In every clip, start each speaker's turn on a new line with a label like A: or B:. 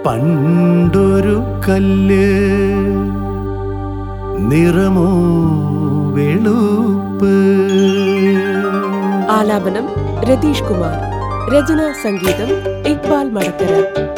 A: പണ്ടൊരു കല്ല് നിറമോ വെളുപ്പ്
B: ആലാപനം രതീഷ് കുമാർ രചന സംഗീതം ഇക്ബാൽ മടക്കര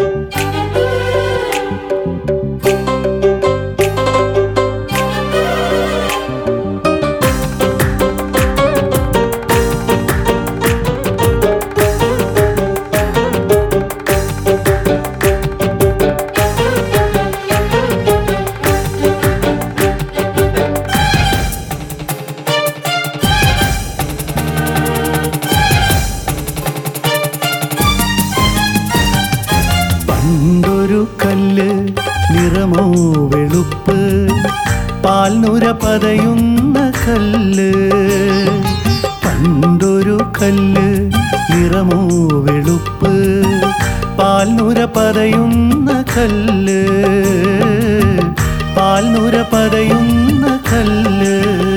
A: പണ്ടൊരു കല്ല് നിറമോ വെളുപ്പ് പാൽനുര പതയുന്ന കല്ല് പണ്ടൊരു കല്ല് നിറമോ വെളുപ്പ് പാൽനുര പതയുന്ന കല്ല് പാൽനുര പതയുന്ന കല്ല്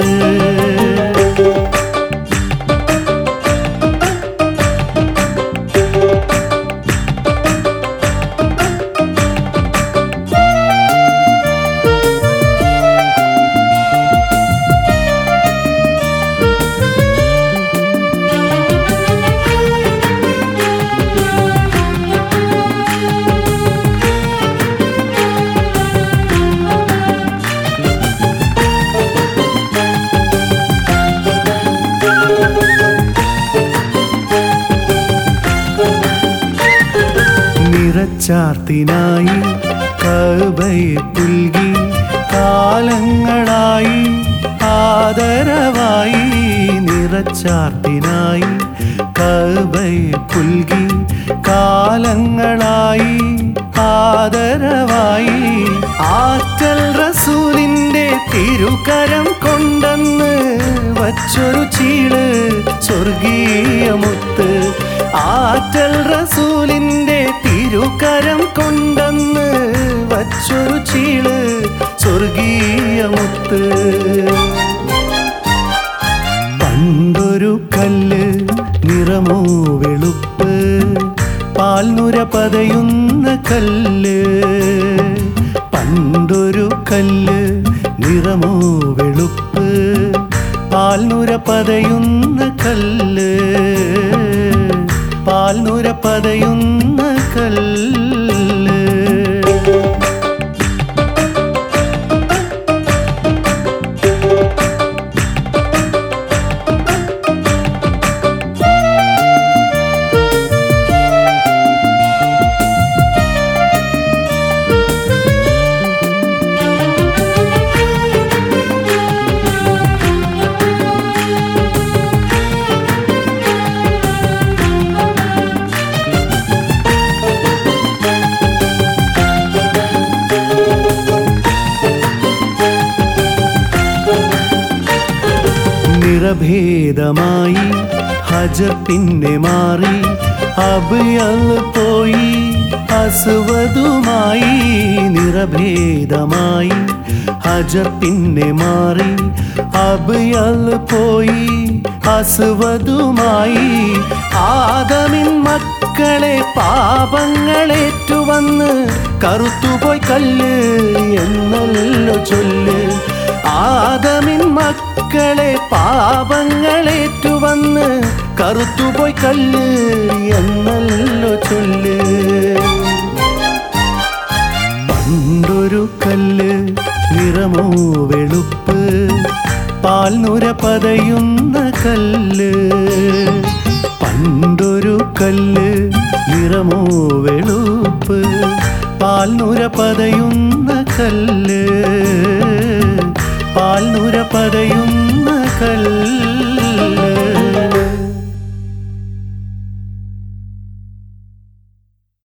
A: നിറച്ചാർത്തിനായി കബയെ പുൽകി കാലങ്ങളായി ആദരവായി നിറച്ചാർത്തിനായി കബയെ പുൽകി കാലങ്ങളായി ആദരവായി ആറ്റൽ റസൂലിന്റെ തിരുകരം കൊണ്ടെന്ന് വച്ചൊരു ചീള് സ്വർഗീയ മുത്ത് ആറ്റൽ റസൂലിന്റെ തിരുകരം കൊണ്ടെന്ന് വച്ചൊരു ചീള് സ്വർഗീയ മുത്ത് പണ്ടൊരു കല്ല് നിറമോ വെളുപ്പ് പാൽനുര പതയുന്ന കല്ല് പണ്ടൊരു കല്ല് നിറമോ വെളുപ്പ് പാൽനുര പതയുന്ന കല്ല് പാൽനുര പതയുന്ന കല്ല് നിറഭേദമായി ഹജർ പിന്നെ മാറി അബിയൽ പോയി അസുവതുമായി നിറഭേദമായി ഹജർ പിന്നെ മാറി അബിയൽ പോയി അസുവതുമായി ആദമിൻ മക്കളെ പാപങ്ങളേറ്റുവന്ന് കറുത്തുപോയി കല്ല് എന്നല്ലോ ചൊല്ല് ആദമിൻ മക്കളെ പാപങ്ങളേറ്റുവന്ന് കറുത്തുപോയി കല്ല് എന്നല്ലോ ചൊല്ല് പണ്ടൊരു കല്ല് നിറമോ വെളുപ്പ് പാൽനുര പതയുന്ന കല്ല് പണ്ടൊരു കല്ല് നിറമോ വെളുപ്പ് പാൽനുര പതയുന്ന കല്ല് പാൽനുര പതയുന്ന കല്ല്